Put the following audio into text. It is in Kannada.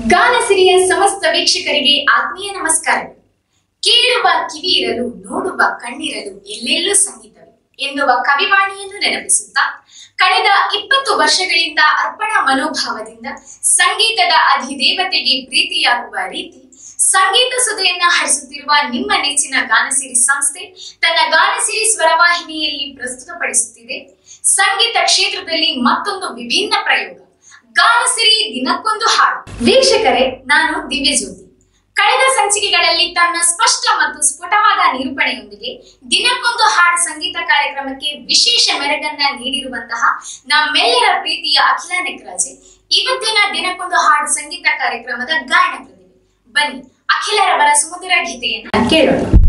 ಗಾನಸಿರಿಯ ಸಮಸ್ತ ವೀಕ್ಷಕರಿಗೆ ಆತ್ಮೀಯ ನಮಸ್ಕಾರಗಳು ಕೇಳುವ ಕಿವಿ ಇರಲು ನೋಡುವ ಕಣ್ಣಿರಲು ಎಲ್ಲೆಲ್ಲೂ ಸಂಗೀತವೇ ಎನ್ನುವ ಕವಿವಾಣಿಯನ್ನು ನೆನಪಿಸುತ್ತಾ ಕಳೆದ ಇಪ್ಪತ್ತು ವರ್ಷಗಳಿಂದ ಅರ್ಪಣಾ ಮನೋಭಾವದಿಂದ ಸಂಗೀತದ ಅಧಿದೇವತೆಗೆ ಪ್ರೀತಿಯಾಗುವ ರೀತಿ ಸಂಗೀತ ಸುಧೆಯನ್ನ ಹರಿಸುತ್ತಿರುವ ನಿಮ್ಮ ನೆಚ್ಚಿನ ಗಾನಸಿರಿ ಸಂಸ್ಥೆ ತನ್ನ ಗಾನಸಿರಿ ಸ್ವರವಾಹಿನಿಯಲ್ಲಿ ಪ್ರಸ್ತುತಪಡಿಸುತ್ತಿದೆ ಸಂಗೀತ ಕ್ಷೇತ್ರದಲ್ಲಿ ಮತ್ತೊಂದು ವಿಭಿನ್ನ ಪ್ರಯೋಗ ಗಾನಸಿರಿ ದಿನಕ್ಕೊಂದು ಹಾಡು ವೀಕ್ಷಕರೇ ನಾನು ದಿವ್ಯಜ್ಯೋತಿ ಕಳೆದ ಸಂಚಿಕೆಗಳಲ್ಲಿ ತನ್ನ ಸ್ಪಷ್ಟ ಮತ್ತು ಸ್ಫುಟವಾದ ನಿರೂಪಣೆಯೊಂದಿಗೆ ದಿನಕ್ಕೊಂದು ಹಾಡು ಸಂಗೀತ ಕಾರ್ಯಕ್ರಮಕ್ಕೆ ವಿಶೇಷ ಮೆರಗನ್ನ ನೀಡಿರುವಂತಹ ನಮ್ಮೆಲ್ಲರ ಪ್ರೀತಿಯ ಅಖಿಲ ನೆಕ್ರಾಜೆ ಇವತ್ತಿನ ದಿನಕ್ಕೊಂದು ಹಾಡು ಸಂಗೀತ ಕಾರ್ಯಕ್ರಮದ ಗಾಯನ ಪ್ರತಿಭೆ ಬನ್ನಿ ಅಖಿಲರವರ ಸುಮಧುರ ಗೀತೆಯನ್ನ ಕೇಳೋಣ